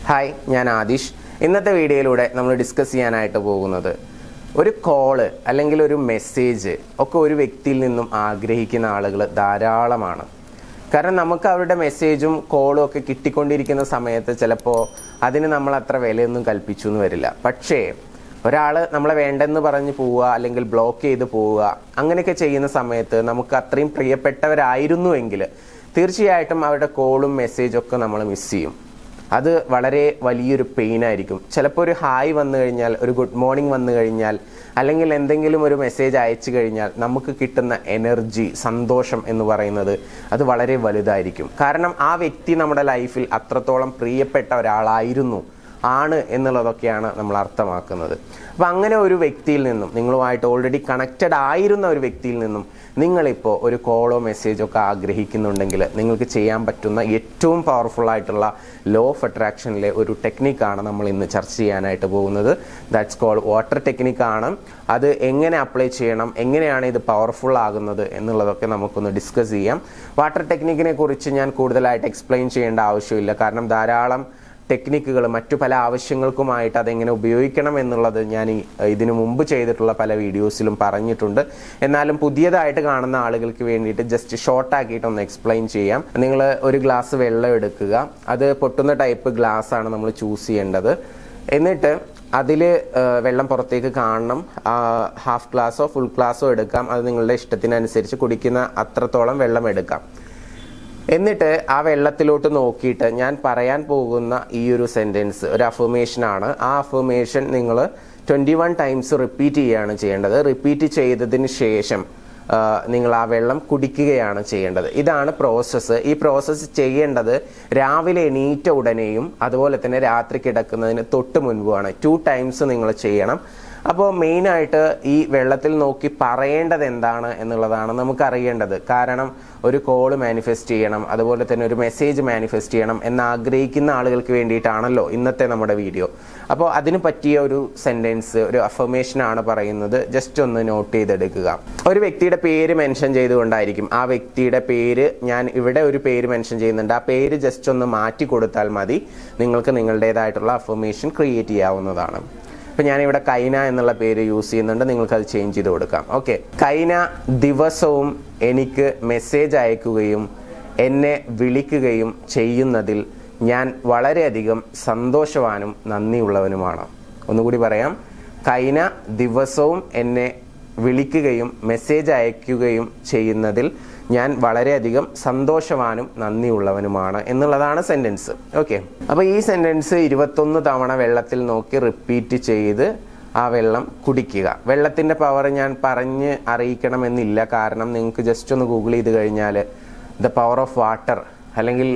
hi ഞാൻ ആദിഷ് ഇന്നത്തെ വീഡിയോയിലൂടെ നമ്മൾ ഡിസ്കസ് ചെയ്യാനായിട്ട് പോകുന്നത് ഒരു കോള് അല്ലെങ്കിൽ ഒരു മെസ്സേജ് ഒക്കെ ഒരു വ്യക്തിയിൽ നിന്നും ആഗ്രഹിക്കുന്ന ആളുകൾ ധാരാളമാണ് കാരണം നമുക്ക് അവരുടെ മെസ്സേജും കോളും ഒക്കെ കിട്ടിക്കൊണ്ടിരിക്കുന്ന സമയത്ത് ചിലപ്പോൾ അതിന് നമ്മൾ അത്ര വിലയൊന്നും കൽപ്പിച്ചു എന്ന് വരില്ല പക്ഷേ ഒരാൾ നമ്മളെ വേണ്ടെന്ന് പറഞ്ഞ് പോവുക അല്ലെങ്കിൽ ബ്ലോക്ക് ചെയ്ത് പോവുക അങ്ങനെയൊക്കെ ചെയ്യുന്ന സമയത്ത് നമുക്ക് അത്രയും പ്രിയപ്പെട്ടവരായിരുന്നുവെങ്കിൽ തീർച്ചയായിട്ടും അവരുടെ കോളും മെസ്സേജും ഒക്കെ നമ്മൾ മിസ് ചെയ്യും അത് വളരെ വലിയൊരു പെയിൻ ആയിരിക്കും ചിലപ്പോൾ ഒരു ഹായ് വന്നു കഴിഞ്ഞാൽ ഒരു ഗുഡ് മോർണിംഗ് വന്നു കഴിഞ്ഞാൽ അല്ലെങ്കിൽ എന്തെങ്കിലും ഒരു മെസ്സേജ് അയച്ചു കഴിഞ്ഞാൽ നമുക്ക് കിട്ടുന്ന എനർജി സന്തോഷം എന്ന് പറയുന്നത് അത് വളരെ വലുതായിരിക്കും കാരണം ആ വ്യക്തി നമ്മുടെ ലൈഫിൽ അത്രത്തോളം പ്രിയപ്പെട്ട ഒരാളായിരുന്നു ആണ് എന്നുള്ളതൊക്കെയാണ് നമ്മൾ അർത്ഥമാക്കുന്നത് അപ്പം അങ്ങനെ ഒരു വ്യക്തിയിൽ നിന്നും നിങ്ങളുമായിട്ട് ഓൾറെഡി കണക്റ്റഡ് ആയിരുന്ന ഒരു വ്യക്തിയിൽ നിന്നും നിങ്ങളിപ്പോൾ ഒരു കോളോ മെസ്സേജോ ഒക്കെ ആഗ്രഹിക്കുന്നുണ്ടെങ്കിൽ നിങ്ങൾക്ക് ചെയ്യാൻ പറ്റുന്ന ഏറ്റവും പവർഫുൾ ആയിട്ടുള്ള ലോ ഓഫ് അട്രാക്ഷനിലെ ഒരു ടെക്നിക്കാണ് നമ്മൾ ഇന്ന് ചർച്ച ചെയ്യാനായിട്ട് പോകുന്നത് ദാറ്റ്സ് കോൾ വാട്ടർ ടെക്നിക്കാണ് അത് എങ്ങനെ അപ്ലൈ ചെയ്യണം എങ്ങനെയാണ് ഇത് പവർഫുൾ ആകുന്നത് എന്നുള്ളതൊക്കെ നമുക്കൊന്ന് ഡിസ്കസ് ചെയ്യാം വാട്ടർ ടെക്നിക്കിനെ കുറിച്ച് ഞാൻ കൂടുതലായിട്ട് എക്സ്പ്ലെയിൻ ചെയ്യേണ്ട ആവശ്യമില്ല കാരണം ധാരാളം ടെക്നിക്കുകൾ മറ്റു പല ആവശ്യങ്ങൾക്കുമായിട്ട് അതെങ്ങനെ ഉപയോഗിക്കണം എന്നുള്ളത് ഞാൻ ഈ ഇതിനു മുമ്പ് ചെയ്തിട്ടുള്ള പല വീഡിയോസിലും പറഞ്ഞിട്ടുണ്ട് എന്നാലും പുതിയതായിട്ട് കാണുന്ന ആളുകൾക്ക് വേണ്ടിയിട്ട് ജസ്റ്റ് ഷോർട്ട് ആക്കിയിട്ട് ഒന്ന് എക്സ്പ്ലെയിൻ ചെയ്യാം നിങ്ങൾ ഒരു ഗ്ലാസ് വെള്ളം എടുക്കുക അത് പൊട്ടുന്ന ടൈപ്പ് ഗ്ലാസ് ആണ് നമ്മൾ ചൂസ് ചെയ്യേണ്ടത് എന്നിട്ട് അതിൽ വെള്ളം പുറത്തേക്ക് കാണണം ഹാഫ് ഗ്ലാസ്സോ ഫുൾ ഗ്ലാസ്സോ എടുക്കാം അത് നിങ്ങളുടെ ഇഷ്ടത്തിനനുസരിച്ച് കുടിക്കുന്ന അത്രത്തോളം വെള്ളം എടുക്കാം എന്നിട്ട് ആ വെള്ളത്തിലോട്ട് നോക്കിയിട്ട് ഞാൻ പറയാൻ പോകുന്ന ഈ ഒരു സെൻറ്റൻസ് ഒരു അഫർമേഷൻ ആണ് ആ അഫർമേഷൻ നിങ്ങൾ ട്വൻറ്റി വൺ ടൈംസ് റിപ്പീറ്റ് ചെയ്യുകയാണ് ചെയ്യേണ്ടത് റിപ്പീറ്റ് ചെയ്തതിന് ശേഷം ആ, നിങ്ങൾ ആ വെള്ളം കുടിക്കുകയാണ് ചെയ്യേണ്ടത് ഇതാണ് പ്രോസസ്സ് ഈ പ്രോസസ്സ് ചെയ്യേണ്ടത് രാവിലെ എണീറ്റ ഉടനെയും അതുപോലെ തന്നെ രാത്രി കിടക്കുന്നതിന് തൊട്ട് മുൻപുമാണ് ടു ടൈംസ് നിങ്ങൾ ചെയ്യണം അപ്പോൾ മെയിനായിട്ട് ഈ വെള്ളത്തിൽ നോക്കി പറയേണ്ടത് എന്താണ് എന്നുള്ളതാണ് നമുക്ക് അറിയേണ്ടത് കാരണം ഒരു കോള് മാനിഫെസ്റ്റ് ചെയ്യണം അതുപോലെ തന്നെ ഒരു മെസ്സേജ് മാനിഫെസ്റ്റ് ചെയ്യണം എന്ന് ആഗ്രഹിക്കുന്ന ആളുകൾക്ക് വേണ്ടിയിട്ടാണല്ലോ ഇന്നത്തെ നമ്മുടെ വീഡിയോ അപ്പോൾ അതിന് പറ്റിയ ഒരു സെൻറ്റൻസ് ഒരു അഫർമേഷൻ ആണ് പറയുന്നത് ജസ്റ്റ് ഒന്ന് നോട്ട് ചെയ്തെടുക്കുക ഒരു വ്യക്തിയുടെ പേര് മെൻഷൻ ചെയ്തുകൊണ്ടായിരിക്കും ആ വ്യക്തിയുടെ പേര് ഞാൻ ഇവിടെ ഒരു പേര് മെൻഷൻ ചെയ്യുന്നുണ്ട് ആ പേര് ജസ്റ്റ് ഒന്ന് മാറ്റി കൊടുത്താൽ മതി നിങ്ങൾക്ക് നിങ്ങളുടേതായിട്ടുള്ള അഫർമേഷൻ ക്രിയേറ്റ് ചെയ്യാവുന്നതാണ് ഇപ്പം ഞാനിവിടെ കൈന എന്നുള്ള പേര് യൂസ് ചെയ്യുന്നുണ്ട് നിങ്ങൾക്ക് അത് ചേഞ്ച് ചെയ്ത് കൊടുക്കാം ഓക്കെ കൈന ദിവസവും എനിക്ക് മെസ്സേജ് അയക്കുകയും എന്നെ വിളിക്കുകയും ചെയ്യുന്നതിൽ ഞാൻ വളരെയധികം സന്തോഷവാനും നന്ദിയുള്ളവനുമാണ് ഒന്നുകൂടി പറയാം കൈന ദിവസവും എന്നെ വിളിക്കുകയും മെസ്സേജ് അയക്കുകയും ചെയ്യുന്നതിൽ ഞാൻ വളരെയധികം സന്തോഷവാനും നന്ദിയുള്ളവനുമാണ് എന്നുള്ളതാണ് സെൻറ്റൻസ് ഓക്കെ അപ്പോൾ ഈ സെൻറ്റൻസ് ഇരുപത്തൊന്ന് തവണ വെള്ളത്തിൽ നോക്കി റിപ്പീറ്റ് ചെയ്ത് ആ വെള്ളം കുടിക്കുക വെള്ളത്തിൻ്റെ പവർ ഞാൻ പറഞ്ഞ് അറിയിക്കണമെന്നില്ല കാരണം നിങ്ങൾക്ക് ജസ്റ്റ് ഒന്ന് ഗൂഗിൾ ചെയ്ത് കഴിഞ്ഞാൽ ദ പവർ ഓഫ് വാട്ടർ അല്ലെങ്കിൽ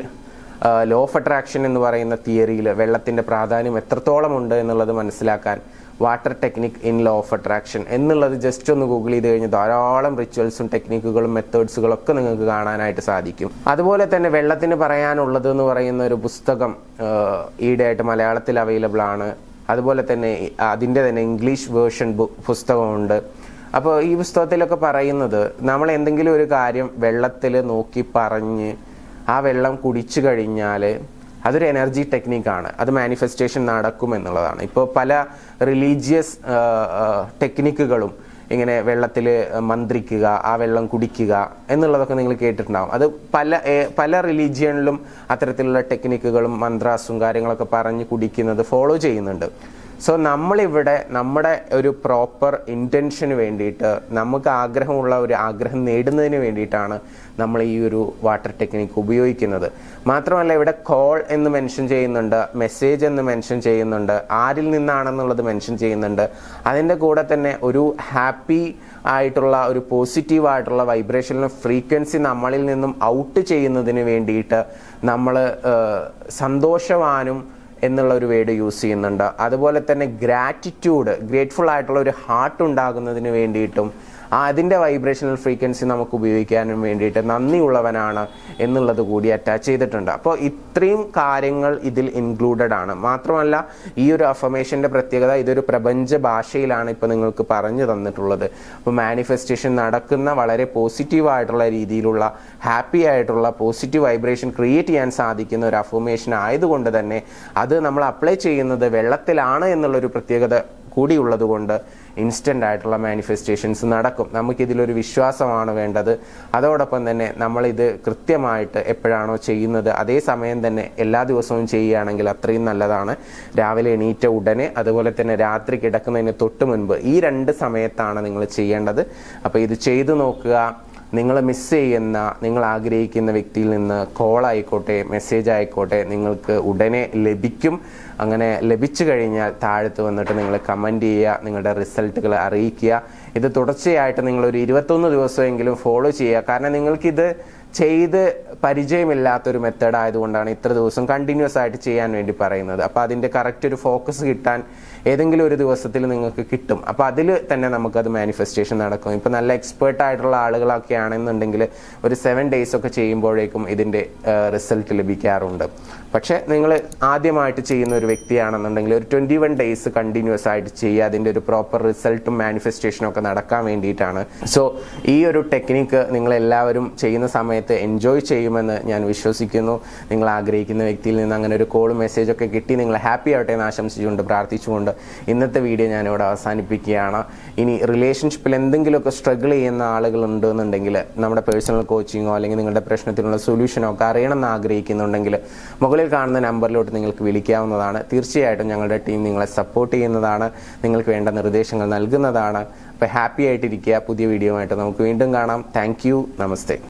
ലോ ഓഫ് അട്രാക്ഷൻ എന്ന് പറയുന്ന തിയറിയിൽ വെള്ളത്തിൻ്റെ പ്രാധാന്യം എത്രത്തോളം ഉണ്ട് എന്നുള്ളത് മനസ്സിലാക്കാൻ water technique in law of attraction എന്നുള്ളത് ജസ്റ്റ് ഒന്ന് ഗൂഗിൾ ചെയ്ത് കഴിഞ്ഞാൽ ധാരാളം റിച്വൽസും ടെക്നിക്കുകളും മെത്തേഡ്സുകളും ഒക്കെ നിങ്ങൾക്ക് കാണാനായിട്ട് സാധിക്കും അതുപോലെ തന്നെ വെള്ളത്തിന് പറയാനുള്ളത് എന്ന് പറയുന്ന ഒരു പുസ്തകം ഈയിടെയായിട്ട് മലയാളത്തിൽ അവൈലബിൾ ആണ് അതുപോലെ തന്നെ അതിൻ്റെ തന്നെ ഇംഗ്ലീഷ് വേർഷൻ പുസ്തകമുണ്ട് അപ്പോൾ ഈ പുസ്തകത്തിലൊക്കെ പറയുന്നത് നമ്മൾ എന്തെങ്കിലും ഒരു കാര്യം വെള്ളത്തിൽ നോക്കി പറഞ്ഞ് ആ വെള്ളം കുടിച്ചു കഴിഞ്ഞാൽ അതൊരു എനർജി ടെക്നിക്കാണ് അത് മാനിഫെസ്റ്റേഷൻ നടക്കും എന്നുള്ളതാണ് ഇപ്പോൾ പല റിലീജിയസ് ടെക്നിക്കുകളും ഇങ്ങനെ വെള്ളത്തിൽ മന്ത്രിക്കുക ആ വെള്ളം കുടിക്കുക എന്നുള്ളതൊക്കെ നിങ്ങൾ കേട്ടിട്ടുണ്ടാവും അത് പല ഏ- പല റിലീജിയനിലും അത്തരത്തിലുള്ള ടെക്നിക്കുകളും മന്ത്രാസും കാര്യങ്ങളൊക്കെ പറഞ്ഞ് കുടിക്കുന്നത് ഫോളോ ചെയ്യുന്നുണ്ട് സോ നമ്മളിവിടെ നമ്മുടെ ഒരു പ്രോപ്പർ ഇൻറ്റൻഷന് വേണ്ടിയിട്ട് നമുക്ക് ആഗ്രഹമുള്ള ഒരു ആഗ്രഹം നേടുന്നതിന് വേണ്ടിയിട്ടാണ് നമ്മൾ ഈ ഒരു വാട്ടർ ടെക്നിക്ക് ഉപയോഗിക്കുന്നത് മാത്രമല്ല ഇവിടെ കോൾ എന്ന് മെൻഷൻ ചെയ്യുന്നുണ്ട് മെസ്സേജ് എന്ന് മെൻഷൻ ചെയ്യുന്നുണ്ട് ആരിൽ നിന്നാണെന്നുള്ളത് മെൻഷൻ ചെയ്യുന്നുണ്ട് അതിൻ്റെ കൂടെ തന്നെ ഒരു ഹാപ്പി ആയിട്ടുള്ള ഒരു പോസിറ്റീവ് ആയിട്ടുള്ള വൈബ്രേഷനിലും ഫ്രീക്വൻസി നമ്മളിൽ നിന്നും ഔട്ട് ചെയ്യുന്നതിന് വേണ്ടിയിട്ട് നമ്മൾ സന്തോഷവാനും എന്നുള്ള ഒരു വേർഡ് യൂസ് ചെയ്യുന്നുണ്ട് അതുപോലെ തന്നെ ഗ്രാറ്റിറ്റ്യൂഡ് ഗ്രേറ്റ്ഫുൾ ആയിട്ടുള്ള ഒരു ഹാർട്ട് ഉണ്ടാകുന്നതിന് വേണ്ടിയിട്ടും ആ അതിൻ്റെ വൈബ്രേഷണൽ ഫ്രീക്വൻസി നമുക്ക് ഉപയോഗിക്കാനും വേണ്ടിയിട്ട് നന്ദിയുള്ളവനാണ് എന്നുള്ളത് കൂടി അറ്റാച്ച് ചെയ്തിട്ടുണ്ട് അപ്പോൾ ഇത്രയും കാര്യങ്ങൾ ഇതിൽ ഇൻക്ലൂഡഡ് ആണ് മാത്രമല്ല ഈ ഒരു അഫർമേഷൻ്റെ പ്രത്യേകത ഇതൊരു പ്രപഞ്ച ഭാഷയിലാണ് ഇപ്പോൾ നിങ്ങൾക്ക് പറഞ്ഞു തന്നിട്ടുള്ളത് അപ്പോൾ മാനിഫെസ്റ്റേഷൻ നടക്കുന്ന വളരെ പോസിറ്റീവ് ആയിട്ടുള്ള രീതിയിലുള്ള ഹാപ്പി ആയിട്ടുള്ള പോസിറ്റീവ് വൈബ്രേഷൻ ക്രിയേറ്റ് ചെയ്യാൻ സാധിക്കുന്ന ഒരു അഫർമേഷൻ ആയതുകൊണ്ട് തന്നെ അത് നമ്മൾ അപ്ലൈ ചെയ്യുന്നത് വെള്ളത്തിലാണ് എന്നുള്ളൊരു പ്രത്യേകത കൂടിയുള്ളത് കൊണ്ട് ഇൻസ്റ്റൻ്റ് ആയിട്ടുള്ള മാനിഫെസ്റ്റേഷൻസ് നടക്കും നമുക്കിതിലൊരു വിശ്വാസമാണ് വേണ്ടത് അതോടൊപ്പം തന്നെ നമ്മളിത് കൃത്യമായിട്ട് എപ്പോഴാണോ ചെയ്യുന്നത് അതേ സമയം തന്നെ എല്ലാ ദിവസവും ചെയ്യുകയാണെങ്കിൽ അത്രയും നല്ലതാണ് രാവിലെ എണീറ്റ ഉടനെ അതുപോലെ തന്നെ രാത്രി കിടക്കുന്നതിന് തൊട്ട് മുൻപ് ഈ രണ്ട് സമയത്താണ് നിങ്ങൾ ചെയ്യേണ്ടത് അപ്പോൾ ഇത് ചെയ്തു നോക്കുക നിങ്ങൾ മിസ് ചെയ്യുന്ന നിങ്ങൾ ആഗ്രഹിക്കുന്ന വ്യക്തിയിൽ നിന്ന് കോൾ ആയിക്കോട്ടെ മെസ്സേജ് ആയിക്കോട്ടെ നിങ്ങൾക്ക് ഉടനെ ലഭിക്കും അങ്ങനെ ലഭിച്ചു കഴിഞ്ഞാൽ താഴത്ത് വന്നിട്ട് നിങ്ങൾ കമൻറ്റ് ചെയ്യുക നിങ്ങളുടെ റിസൾട്ടുകൾ അറിയിക്കുക ഇത് തുടർച്ചയായിട്ട് നിങ്ങളൊരു ഇരുപത്തൊന്ന് ദിവസമെങ്കിലും ഫോളോ ചെയ്യുക കാരണം നിങ്ങൾക്കിത് ചെയ്ത് പരിചയമില്ലാത്തൊരു മെത്തേഡ് ആയതുകൊണ്ടാണ് ഇത്ര ദിവസം കണ്ടിന്യൂസ് ആയിട്ട് ചെയ്യാൻ വേണ്ടി പറയുന്നത് അപ്പോൾ അതിൻ്റെ കറക്റ്റ് ഒരു ഫോക്കസ് കിട്ടാൻ ഏതെങ്കിലും ഒരു ദിവസത്തിൽ നിങ്ങൾക്ക് കിട്ടും അപ്പോൾ അതിൽ തന്നെ നമുക്കത് മാനിഫെസ്റ്റേഷൻ നടക്കും ഇപ്പോൾ നല്ല എക്സ്പേർട്ട് ആയിട്ടുള്ള ആളുകളൊക്കെ ആണെന്നുണ്ടെങ്കിൽ ഒരു സെവൻ ഡേയ്സ് ഒക്കെ ചെയ്യുമ്പോഴേക്കും ഇതിൻ്റെ റിസൾട്ട് ലഭിക്കാറുണ്ട് പക്ഷേ നിങ്ങൾ ആദ്യമായിട്ട് ചെയ്യുന്ന ഒരു വ്യക്തിയാണെന്നുണ്ടെങ്കിൽ ഒരു ട്വൻറ്റി വൺ ഡേയ്സ് കണ്ടിന്യൂസ് ആയിട്ട് ചെയ്യുക അതിൻ്റെ ഒരു പ്രോപ്പർ റിസൾട്ടും മാനിഫെസ്റ്റേഷനും ഒക്കെ നടക്കാൻ വേണ്ടിയിട്ടാണ് സോ ഈ ഒരു ടെക്നിക്ക് നിങ്ങൾ എല്ലാവരും ചെയ്യുന്ന സമയത്ത് എൻജോയ് ചെയ്യുമെന്ന് ഞാൻ വിശ്വസിക്കുന്നു നിങ്ങൾ ആഗ്രഹിക്കുന്ന വ്യക്തിയിൽ നിന്ന് അങ്ങനെ ഒരു കോൾ മെസ്സേജ് ഒക്കെ കിട്ടി നിങ്ങൾ ഹാപ്പി ആവട്ടെ എന്ന് ആശംസിച്ചുകൊണ്ട് പ്രാർത്ഥിച്ചുകൊണ്ട് ഇന്നത്തെ വീഡിയോ ഞാനിവിടെ അവസാനിപ്പിക്കുകയാണ് ഇനി റിലേഷൻഷിപ്പിൽ എന്തെങ്കിലുമൊക്കെ സ്ട്രഗിൾ ചെയ്യുന്ന ആളുകൾ ഉണ്ടെന്നുണ്ടെങ്കിൽ നമ്മുടെ പേഴ്സണൽ കോച്ചിങ്ങോ അല്ലെങ്കിൽ നിങ്ങളുടെ പ്രശ്നത്തിനുള്ള സൊല്യൂഷനോ ഒക്കെ അറിയണം എന്ന് ആഗ്രഹിക്കുന്നുണ്ടെങ്കിൽ മുകളിൽ കാണുന്ന നമ്പറിലോട്ട് നിങ്ങൾക്ക് വിളിക്കാവുന്നതാണ് തീർച്ചയായിട്ടും ഞങ്ങളുടെ ടീം നിങ്ങളെ സപ്പോർട്ട് ചെയ്യുന്നതാണ് നിങ്ങൾക്ക് വേണ്ട നിർദ്ദേശങ്ങൾ നൽകുന്നതാണ് അപ്പോൾ ഹാപ്പി ആയിട്ടിരിക്കുക പുതിയ വീഡിയോ ആയിട്ട് നമുക്ക് വീണ്ടും കാണാം താങ്ക് നമസ്തേ